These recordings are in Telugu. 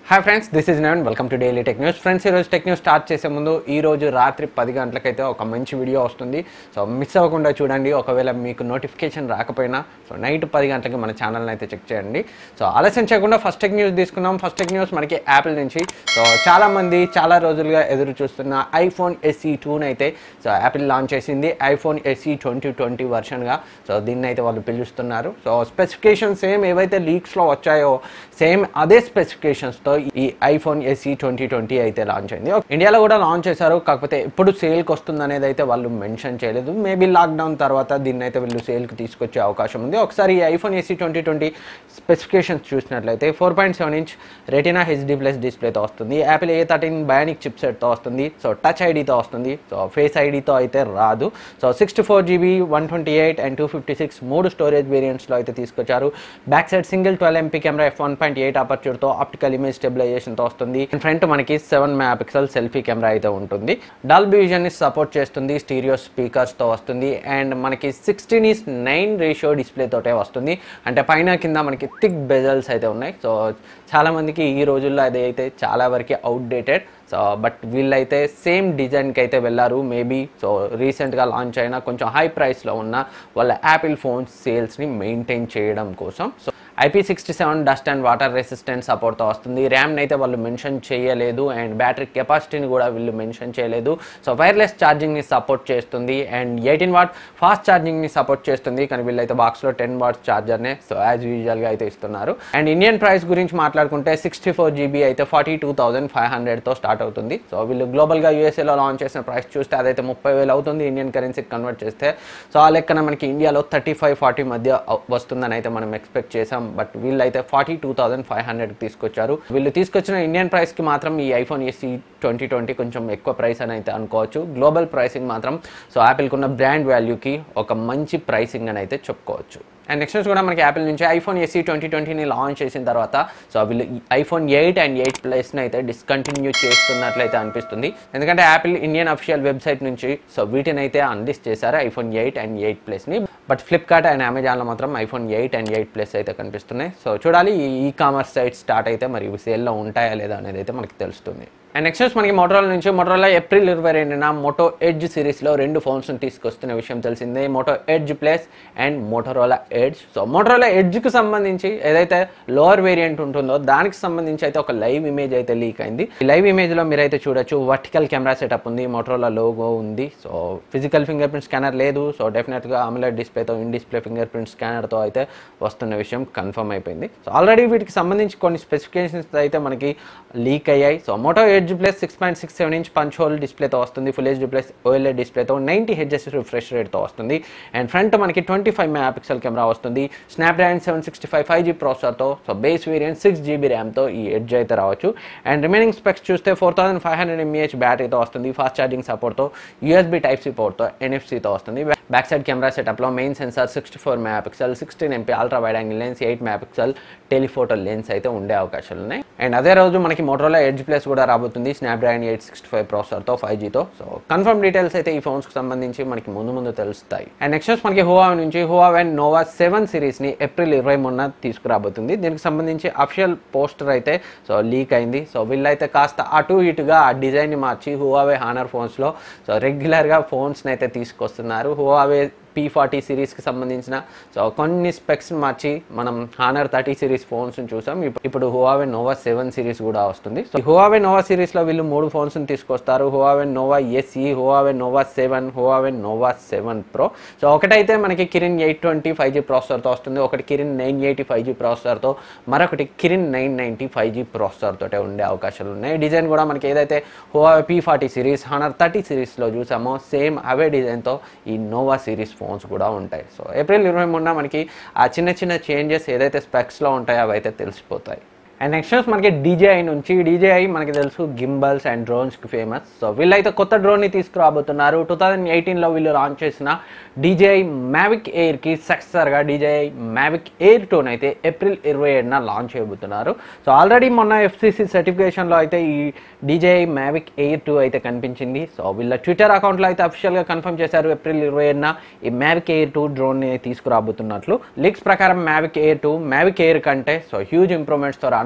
hi friends this is Navan welcome to daily tech news friends ఈరోజు టెక్ న్యూస్ స్టార్ట్ చేసే ముందు ఈ రోజు రాత్రి పది గంటలకైతే ఒక మంచి వీడియో వస్తుంది సో మిస్ అవ్వకుండా చూడండి ఒకవేళ మీకు నోటిఫికేషన్ రాకపోయినా సో నైట్ పది గంటలకి మన ఛానల్ని అయితే చెక్ చేయండి సో ఆలస్యం చేయకుండా ఫస్ట్ టెక్ న్యూస్ తీసుకున్నాం ఫస్ట్ టెక్ న్యూస్ మనకి యాపిల్ నుంచి సో చాలామంది చాలా రోజులుగా ఎదురు చూస్తున్న ఐఫోన్ ఎస్ఈ టూని అయితే సో యాపిల్ లాంచ్ చేసింది ఐఫోన్ ఎస్ఈ ట్వంటీ ట్వంటీ వర్షన్గా సో దీన్ని అయితే వాళ్ళు పిలుస్తున్నారు సో స్పెసిఫికేషన్ సేమ్ ఏవైతే లీక్స్లో వచ్చాయో సేమ్ అదే స్పెసిఫికేషన్స్తో ఈ ఐఫోన్ ఎస్ఈ ట్వంటీ ట్వంటీ అయితే లాంచ్ అయింది ఇండియాలో కూడా లాంచ్ చేశారు కాకపోతే ఎప్పుడు సేల్కి వస్తుంది అనేది అయితే వాళ్ళు మెన్షన్ చేయలేదు మేబీ లాక్డౌన్ తర్వాత దీన్ని అయితే వీళ్ళు సేల్కి తీసుకొచ్చే అవకాశం ఉంది ఒకసారి ఈ iPhone SE twenty twenty specifications చూసినట్లయితే four point seven inch retina HD plus డిస్ప్లేతో వస్తుంది Apple A thirteen bionic chip సెట్తో వస్తుంది సో టచ్ ఐడితో వస్తుంది సో ఫేస్ ఐడితో అయితే రాదు so sixty four GB one twenty eight and two fifty six మూడు స్టోరేజ్ వేరియంట్స్లో అయితే తీసుకొచ్చారు back side single twelve MP camera F one point eight అపర్చర్తో ఆప్టికల్ ఇమేజ్ స్టెబిలైజేషన్తో వస్తుంది ఫ్రంట్ మనకి seven mega pixel selfie camera అయితే ఉంటుంది డాల్బీ విజన్ని సపోర్ట్ చేస్తుంది స్టీరియో స్పీకర్స్తో వస్తుంది అండ్ మనకి sixteen is nine ratio display తోటే వస్తుంది అంటే పైన కింద మనకి థిక్ బెజల్స్ అయితే ఉన్నాయి సో చాలామందికి ఈ రోజుల్లో అది అయితే చాలా వరకు అవుట్డేటెడ్ సో బట్ వీళ్ళైతే సేమ్ డిజైన్కి అయితే వెళ్ళారు మేబీ సో రీసెంట్గా లాంచ్ అయిన కొంచెం హై ప్రైస్లో ఉన్న వాళ్ళ యాపిల్ ఫోన్స్ సేల్స్ని మెయింటైన్ చేయడం కోసం so IP sixty seven dust and water resistant సపోర్ట్తో వస్తుంది ర్యామ్ని అయితే వాళ్ళు మెన్షన్ చేయలేదు అండ్ బ్యాటరీ కెపాసిటీని కూడా వీళ్ళు మెన్షన్ చేయలేదు సో వైర్లెస్ ఛార్జింగ్ని సపోర్ట్ చేస్తుంది అండ్ ఎయిటీన్ వాట్ ఫాస్ట్ ఛార్జింగ్ని సపోర్ట్ చేస్తుంది కానీ వీళ్ళైతే బాక్స్లో టెన్ వాట్స్ ఛార్జర్నే సో యాజ్ యూజువల్గా అయితే ఇస్తున్నారు అండ్ ఇండియన్ ప్రైస్ గురించి మాట్లాడుకుంటే సిక్స్టీ ఫోర్ జీబీ అయితే ఫార్టీ టూ థౌసండ్ ఫైవ్ హండ్రెడ్తో స్టార్ట్ అవుతుంది సో వీళ్ళు గ్లోబల్గా యూఎస్ఏలో లాంచ్ చేసిన ప్రైస్ చూస్తే అదైతే ముప్పై వేలు అవుతుంది ఇండియన్ కరెన్సీకి కన్వర్ట్ చేస్తే సో ఆ లెక్కన మనకి ఇండియాలో థర్టీ ఫైవ్ ఫార్టీ మధ్య అవ్- వస్తుందని అయితే మనం ఎక్స్పెక్ట్ చేసాం బట్ వీళ్ళైతే ఫార్టీ టూ థౌసండ్ ఫైవ్ హండ్రెడ్కి తీసుకొచ్చారు వీళ్ళు తీసుకొచ్చిన ఇండియన్ ప్రైస్కి మాత్రం ఈ ఐఫోన్ ఎస్సీ ట్వంటీ ట్వంటీ కొంచెం ఎక్కువ ప్రైస్ అని అయితే అనుకోవచ్చు గ్లోబల్ ప్రైసింగ్ మాత్రం సో యాపిల్కి ఉన్న బ్రాండ్ వాల్యూకి ఒక మంచి ప్రైసింగ్ అని అయితే చెప్పుకోవచ్చు అండ్ నెక్స్ట్ కూడా మనకి యాపిల్ నుంచి ఐఫోన్ ఎస్సీ ట్వంటీ ట్వంటీని లాంచ్ చేసిన తర్వాత సో వీళ్ళు ఐఫోన్ ఎయిట్ అండ్ ఎయిట్ ప్లస్ని అయితే డిస్కంటిన్యూ చేస్తున్నట్లయితే అనిపిస్తుంది ఎందుకంటే యాపిల్ ఇండియన్ అఫీషియల్ వెబ్సైట్ నుంచి సో వీటిని అయితే అందిస్ చేశారు ఐఫోన్ ఎయిట్ అండ్ ఎయిట్ ప్లస్ని బట్ ఫ్లిప్కార్ట్ అండ్ అమెజాన్లో మాత్రం iPhone eight and eight plus అయితే కనిపిస్తున్నాయి సో చూడాలి ఈ ఈ కామర్స్ సైట్ స్టార్ట్ అయితే మరి ఇవి సేల్లో ఉంటాయా లేదా అనేది అయితే మనకి తెలుస్తుంది అండ్ నెక్స్ట్ వచ్చి మనకి మోటరోలా నుంచి మోటరోలా ఏప్రిల్ ఇరవై రెండున మోటో ఎడ్జ్ సిరీస్లో రెండు ఫోన్స్ని తీసుకొస్తున్న విషయం తెలిసిందే Moto edge plus and Motorola edge so Motorola ఎడ్జ్కి సంబంధించి ఏదైతే లోవర్ వేరియంట్ ఉంటుందో దానికి సంబంధించి అయితే ఒక లైవ్ ఇమేజ్ అయితే లీక్ అయింది ఈ లైవ్ ఇమేజ్లో మీరైతే చూడొచ్చు వర్టికల్ కెమెరా సెటప్ ఉంది మోటరోలా లోగో ఉంది so physical finger print scanner లేదు సో డెఫినెట్గా అమలెట్ డిస్ప్లేతో ఇన్ డిస్ప్లే ఫింగర్ ప్రింట్ స్కానర్తో అయితే వస్తున్న విషయం కన్ఫర్మ్ అయిపోయింది సో ఆల్రెడీ వీటికి సంబంధించి కొన్ని స్పెసిఫికేషన్స్ అయితే మనకి లీక్ అయ్యాయి so Moto edge plus six point six seven inch punch hole డిస్ప్లేతో వస్తుంది ఫుల్ హెచ్డి ప్లస్ ఓఎల్ఏ డిస్ప్లేతో నైంటీ హెచ్ఎస్ రిఫ్రెష్ రేట్తో వస్తుంది అండ్ ఫ్రంట్ మనకి twenty five mega pixel camera వస్తుంది Snapdragon seven sixty five five G ప్రాసెసర్తో so base variant six GB ర్యామ్తో ఈ ఎడ్జ్ అయితే రావచ్చు అండ్ రిమైనింగ్ స్పెక్స్ చూస్తే four thousand five hundred mAh బ్యాటరీతో వస్తుంది ఫాస్ట్ ఛార్జింగ్ సపోర్ట్తో యూఎస్బీ టైప్ సి పోర్ట్తో ఎన్ఎఫ్సీతో వస్తుంది బ్యాక్ సైడ్ కెమెరా సెటప్లో main sensor sixty four mega pixel sixteen MP ultra wide angle lens eight mega pixel telephoto lens అయితే ఉండే అవకాశాలు ఉన్నాయి అండ్ అదే రోజు మనకి మోటరోలా ఎడ్జ్ ప్లస్ కూడా రాబోతుంది స్నాప్డ్రాగన్ ఎయిట్ సిక్స్టీ ఫైవ్ ప్రాసెసర్తో ఫైవ్ జీతో సో కన్ఫర్మ్ డీటెయిల్స్ అయితే ఈ ఫోన్స్కి సంబంధించి మనకి ముందు ముందు తెలుస్తాయి అండ్ నెక్స్ట్ వచ్చి మనకి హువా నుంచి హువా నోవా సెవెన్ సిరీస్ని ఏప్రిల్ ఇరవై మూడున తీసుకురాబోతుంది దీనికి సంబంధించి అఫిషియల్ పోస్టర్ అయితే సో లీక్ అయింది సో వీళ్ళైతే కాస్త అటు ఇటుగా ఆ డిజైన్ని మార్చి హువావే హానర్ ఫోన్స్లో సో రెగ్యులర్గా ఫోన్స్ని అయితే తీసుకొస్తున్నారు హువావే పీ ఫార్టీ సిరీస్కి సంబంధించిన సో కొన్ని స్పెక్స్ మార్చి మనం హానర్ థర్టీ సిరీస్ ఫోన్స్ని చూసాం ఇప్పు- ఇప్పుడు హువావే నోవా సెవెన్ సిరీస్ కూడా వస్తుంది సో హువావే నోవా సిరీస్లో వీళ్ళు మూడు ఫోన్స్ని తీసుకొస్తారు Huawei nova SE Huawei nova seven Huawei nova seven pro so ఒకటైతే మనకి Kirin eight twenty five G ప్రాసెసర్తో వస్తుంది ఒకటి Kirin nine eighty five G ప్రాసెసర్తో మరొకటి Kirin nine ninety five G processor తోటే ఉండే అవకాశాలు ఉన్నాయి డిజైన్ కూడా మనకి ఏదైతే Huawei P forty series Honor thirty సిరీస్లో చూసామో సేమ్ అవే డిజైన్తో ఈ నోవా సిరీస్ ఫోన్స్ కూడా ఉంటాయి సో ఏప్రిల్ ఇరవై మూడున మనకి ఆ చిన్న చిన్న చేంజెస్ ఏదైతే స్పెక్స్లో ఉంటాయో అవి అయితే తెలిసిపోతాయి అండ్ నెక్స్ట్ వచ్చి మనకి డీజేఐ నుంచి డీజేఐ మనకి తెలుసు గింబల్స్ అండ్ డ్రోన్స్కి ఫేమస్ సో వీళ్ళైతే కొత్త డ్రోన్ని తీసుకురాబోతున్నారు టూ థౌజండ్ ఎయిటీన్లో వీళ్ళు లాంచ్ చేసిన డీజేఐ మ్యావిక్ ఎయిర్కి సక్సెసర్గా డీజేఐ మ్యావిక్ ఎయిర్ టోన్ అయితే ఏప్రిల్ ఇరవై ఏడున లాంచ్ చేయబోతున్నారు సో ఆల్రెడీ మొన్న ఎఫ్సిసి సర్టిఫికేషన్లో అయితే ఈ డీజేఐ మ్యావిక్ ఎయిర్ టూ అయితే కనిపించింది సో వీళ్ళ ట్విట్టర్ అకౌంట్లో అయితే అఫీషియల్గా కన్ఫర్మ్ చేశారు ఏప్రిల్ ఇరవై ఏడున ఈ మ్యావిక్ ఎయిర్ టూ డ్రోన్ని తీసుకురాబోతున్నట్లు లీక్స్ ప్రకారం Mavic air two Mavic air కంటే సో హ్యూజ్ ఇంప్రూవ్మెంట్స్తో రాను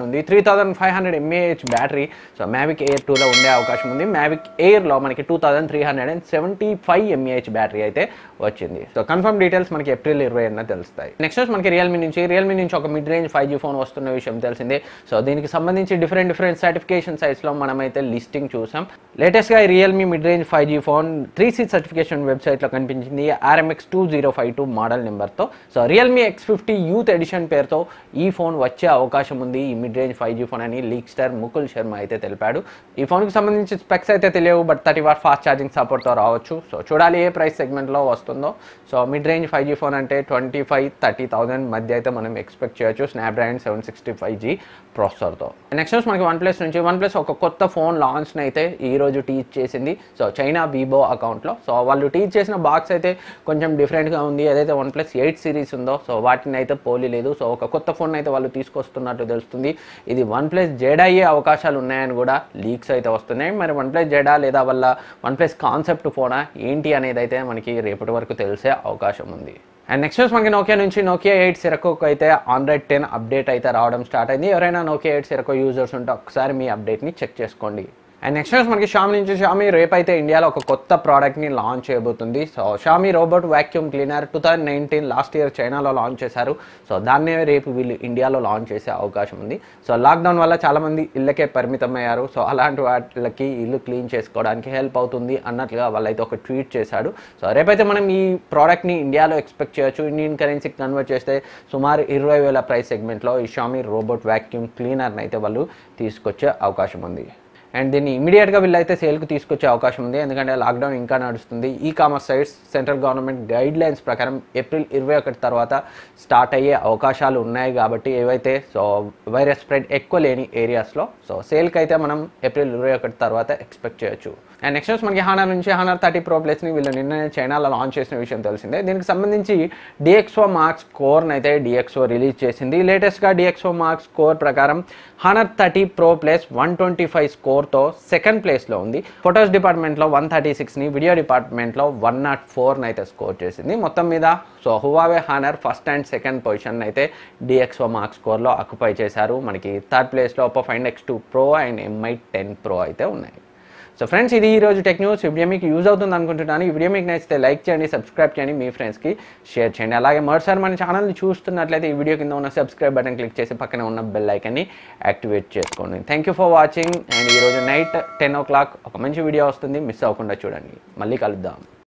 రానుంది three thousand five hundred mAh battery so Mavic air టూలో ఉండే అవకాశం ఉంది మ్యావిక్ ఎయిర్లో మనకి two thousand three hundred and seventy five mAh battery అయితే వచ్చింది సో కన్ఫర్మ్ డీటెయిల్స్ మనకి ఏప్రిల్ ఇరవై ఎన్న తెలుస్తాయి నెక్స్ట్ వచ్చి మనకి రియల్మీ నుంచి రియల్మీ నుంచి ఒక mid range five G phone వస్తున్న విషయం తెలిసిందే సో దీనికి సంబంధించి డిఫరెంట్ డిఫరెంట్ సర్టిఫికేషన్ సైట్స్లో మనమైతే లిస్టింగ్ చూసాం లేటెస్ట్గా ఈ Realme mid range five G phone three C certification వెబ్సైట్లో కనిపించింది RMX two zero five two model నెంబర్తో so Realme X fifty youth edition పేరుతో ఈ ఫోన్ వచ్చే అవకాశం ఉంది ఈ mid range five G phone అని లీక్ స్టార్ ముకుల్ శర్మ అయితే తెలిపాడు ఈ ఫోన్కి సంబంధించి స్పెక్స్ అయితే తెలియవు but thirty watt fast charging సపోర్ట్తో రావచ్చు సో చూడాలి ఏ ప్రైస్ సెగ్మెంట్లో వస్తుందో so mid range five G phone అంటే ట్వంటీ ఫైవ్ థర్టీ థౌసండ్ మధ్య అయితే మనం ఎక్స్పెక్ట్ చేయొచ్చు Snapdragon seven sixty five G ప్రాసెసర్తో నెక్స్ట్ వచ్చి మనకి వన్ ప్లస్ నుంచి వన్ ప్లస్ ఒక కొత్త ఫోన్ లాంచ్ని అయితే ఈ రోజు టీచ్ చేసింది సో చైనా వీవో అకౌంట్లో సో వాళ్ళు టీచ్ చేసిన బాక్స్ అయితే కొంచెం డిఫరెంట్గా ఉంది ఏదైతే వన్ ప్లస్ ఎయిట్ సిరీస్ ఉందో సో వాటిని అయితే పోలి లేదు సో ఒక కొత్త ఫోన్ అయితే వాళ్ళు తీసుకొస్తున్నట్టు తెలుస్తుంది ఇది వన్ ప్లస్ జెడ్ అయ్యే అవకాశాలు ఉన్నాయని కూడా లీక్స్ అయితే వస్తున్నాయి మరి వన్ ప్లస్ జెడా లేదా వల్ల వన్ ప్లస్ కాన్సెప్ట్ ఫోనా ఏంటి అనేది అయితే మనకి రేపటి వరకు తెలిసే అవకాశం ఉంది అండ్ నెక్స్ట్ వచ్చి మనకి నోకియా నుంచి నోకియా ఎయిట్ సిరకోకు అయితే ఆండ్రాయిడ్ టెన్ అప్డేట్ అయితే రావడం స్టార్ట్ అయింది ఎవరైనా నోకియా ఎయిట్ సిరకో యూజర్స్ ఉంటే ఒకసారి మీ అప్డేట్ని చెక్ చేసుకోండి అండ్ నెక్స్ట్ వచ్చి మనకి షామి నుంచి షామి రేపు అయితే ఇండియాలో ఒక కొత్త ప్రోడక్ట్ని లాంచ్ చేయబోతుంది so Xiaomi robot vacuum cleaner two thousand nineteen last year చైనాలో లాంచ్ చేశారు సో దాన్నే రేపు వీళ్ళు ఇండియాలో లాంచ్ చేసే అవకాశం ఉంది సో లాక్డౌన్ వల్ల చాలామంది ఇళ్ళకే పరిమితం అయ్యారు సో అలాంటి వాటికి ఇల్లు క్లీన్ చేసుకోవడానికి హెల్ప్ అవుతుంది అన్నట్లుగా వాళ్ళైతే ఒక ట్వీట్ చేశాడు సో రేపైతే మనం ఈ ప్రోడక్ట్ని ఇండియాలో ఎక్స్పెక్ట్ చేయొచ్చు ఇండియన్ కరెన్సీకి కన్వర్ట్ చేస్తే సుమారు ఇరవై వేల ప్రైస్ సెగ్మెంట్లో ఈ షామి రోబోట్ వ్యాక్యూమ్ క్లీనర్ని అయితే వాళ్ళు తీసుకొచ్చే అవకాశం ఉంది అండ్ దీన్ని ఇమీడియట్గా వీళ్ళైతే సేల్కి తీసుకొచ్చే అవకాశం ఉంది ఎందుకంటే లాక్డౌన్ ఇంకా నడుస్తుంది ecommerce sites central government guidelines ప్రకారం ఏప్రిల్ ఇరవై ఒకటి తర్వాత స్టార్ట్ అయ్యే అవకాశాలు ఉన్నాయి కాబట్టి ఏవైతే సో వైరస్ స్ప్రెడ్ ఎక్కువ లేని ఏరియాస్లో సో సేల్కి అయితే మనం ఏప్రిల్ ఇరవై ఒకటి తర్వాత ఎక్స్పెక్ట్ చేయొచ్చు అండ్ నెక్స్ట్ వచ్చి మనకి హానర్ నుంచి హానర్ థర్టీ ప్రో ప్లస్ని వీళ్ళు నిన్న చైనాలో లాంచ్ చేసిన విషయం తెలిసిందే దీనికి సంబంధించి డిఎక్స్ఓ మార్క్స్ కోర్ని అయితే డిఎక్స్ఓ రిలీజ్ చేసింది లేటెస్ట్గా డిఎక్స్ఓ మార్క్స్ స్కోర్ ప్రకారం Honor thirty pro plus one twenty five స్కోర్తో సెకండ్ ప్లేస్లో ఉంది ఫొటోస్ డిపార్ట్మెంట్లో వన్ థర్టీ సిక్స్ని వీడియో డిపార్ట్మెంట్లో వన్ నాట్ ఫోర్ని అయితే స్కోర్ చేసింది మొత్తం మీద so Huawei Honor first and second position అయితే డిఎక్స్ఓ మార్క్స్ స్కోర్లో ఆక్యుపై చేశారు మనకి థర్డ్ ప్లేస్లో Oppo find X two pro and Mi ten pro అయితే ఉన్నాయి సో ఫ్రెండ్స్ ఇది ఈ రోజు టెక్ న్యూస్ ఈ వీడియో మీకు యూజ్ అవుతుంది అనుకుంటున్నాను ఈ వీడియో మీకు నచ్చితే లైక్ చేయండి సబ్స్క్రైబ్ చేయండి మీ ఫ్రెండ్స్కి షేర్ చేయండి అలాగే మరోసారి మన ఛానల్ని చూస్తున్నట్లయితే ఈ వీడియో కింద ఉన్న సబ్స్క్రైబ్ బటన్ క్లిక్ చేసి పక్కన ఉన్న బెల్ ఐకన్ని యాక్టివేట్ చేసుకోండి thank you for watching and ఈరోజు నైట్ టెన్ ఓ క్లాక్ ఒక మంచి వీడియో వస్తుంది మిస్ అవ్వకుండా చూడండి మళ్ళీ కలుద్దాం